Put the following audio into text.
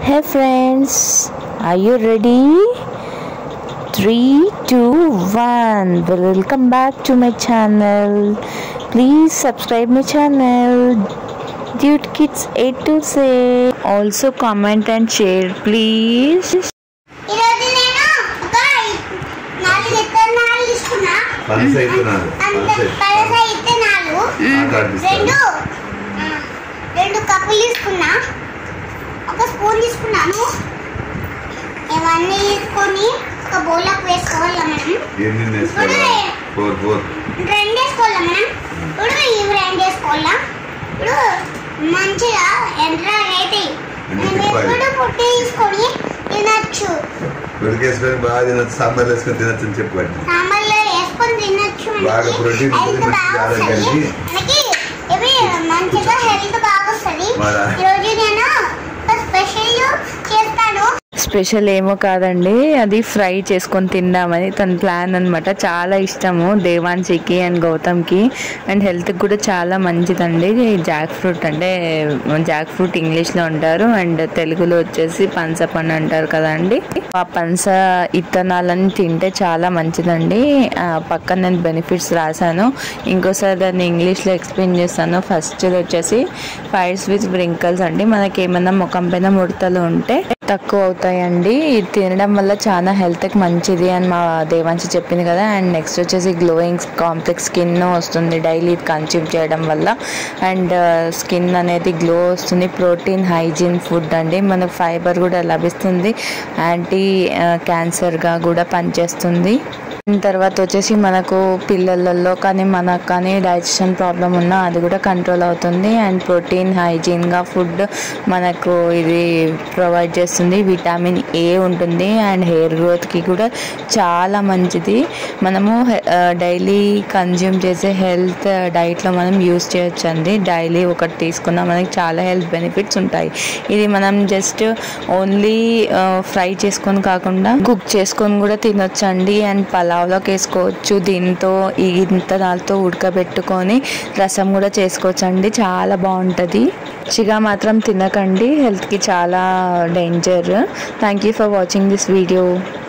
Hey friends, are you ready? 3, 2, 1. Welcome back to my channel. Please subscribe my channel. Dude Kids 8 to say. Also comment and share please. ఈరోజు నేను ఒక నాలుగు ఇత్తనాలు తీసుకున్నా పనస ఇత్తనాలు అంత పనస పలస ఇత్తనాలు ఆట ఆడిపిస్తారు. రెండు ఆ, రెండు కప్పులు తీసుకున్నా ఒక స్పూన్ తీసుకున్నాను ఇవన్నీ తీసుకొని ఒక బౌల్లోకి వేసుకోవాలి మనం ఎన్ని వేసుకోవాలా ఫోర్ ఫోర్ రెండు వేసుకోవాలి మనం ఇప్పుడు ఇవి రెండు వేసుకోవాలా ఇప్పుడు మంచిగా ఎండ్ర అయితే అన్ని మేము తిప్పాలి. ఎప్పుడు పుట్టి తీసుకొని తినచ్చు ఉడికేసుకొని బాగా తినచ్చు సాంబార్ వేసుకొని తినచ్చు అని చెప్పండి సాంబార్లో వేసుకొని తినచ్చు మనకి. బాగా ప్రోటీన్ ఉంటుంది, హెల్త్ మంచి బాగా ఆరోగ్యానికి. వస్తుంది. మనకి ఇవి మంచిగా హెల్త్ బాగా వస్తుంది మరి. ఈరోజు నేను ఒక స్పెషల్ చేస్తాను స్పెషల్ ఏమో కాదండి అది ఫ్రై చేసుకొని తిందామని తన ప్లాన్ అనమాట చాలా ఇష్టము దేవాన్షికి అండ్ గౌతమ్కి అండ్ హెల్త్కి కూడా చాలా మంచిదండి జాక్ ఫ్రూట్ అంటే జాక్ ఫ్రూట్ ఇంగ్లీష్లో అంటారు అండ్ తెలుగులో వచ్చేసి పనస పండు అంటారు కదండి ఆ పనస ఇత్తనాలను తింటే చాలా మంచిదండి ఆ, పక్కన నేను బెనిఫిట్స్ రాశాను ఇంకోసారి దాన్ని ఇంగ్లీష్లో ఎక్స్ప్లెయిన్ చేస్తాను ఫస్ట్ వచ్చేసి ఫైర్స్ విత్ బ్రింకల్స్ అండి మనకి ఏమైనా ముఖం పైన ముడతలు ఉంటే తక్కువ అవుతాయండి ఇది తినడం వల్ల చాలా హెల్త్కి మంచిది అని మా దేవాంశి చెప్పింది కదా అండ్ నెక్స్ట్ వచ్చేసి గ్లోయింగ్ కాంప్లెక్స్ స్కిన్ వస్తుంది డైలీ ఇది కన్స్యూమ్ చేయడం వల్ల అండ్ స్కిన్ అనేది గ్లో వస్తుంది ప్రోటీన్ హైజీన్ ఫుడ్ అండి మనకు ఫైబర్ కూడా లభిస్తుంది యాంటీ క్యాన్సర్గా కూడా పనిచేస్తుంది దీని తర్వాత వచ్చేసి మనకు పిల్లలలో కానీ మనకు కానీ డైజెషన్ ప్రాబ్లం ఉన్నా అది కూడా కంట్రోల్ అవుతుంది అండ్ ప్రోటీన్ హైజీన్గా ఫుడ్ మనకు ఇది ప్రొవైడ్ చేస్తుంది విటమిన్ ఏ ఉంటుంది అండ్ హెయిర్ గ్రోత్కి కూడా చాలా మంచిది మనము డైలీ కన్జ్యూమ్ చేసే హెల్త్ డైట్లో మనం యూస్ చేయొచ్చు అండి డైలీ ఒకటి తీసుకున్నా మనకి చాలా హెల్త్ బెనిఫిట్స్ ఉంటాయి ఇది మనం జస్ట్ ఓన్లీ ఫ్రై చేసుకొని కాకుండా కుక్ చేసుకొని కూడా తినొచ్చు అండి అండ్ పలావ్లోకి వేసుకోవచ్చు దీంతో ఈ ఇంత దాంతో ఉడకబెట్టుకొని రసం కూడా చేసుకోవచ్చు అండి చాలా బాగుంటుంది చిగా మాత్రం తినకండి హెల్త్కి చాలా danger thank you for watching this video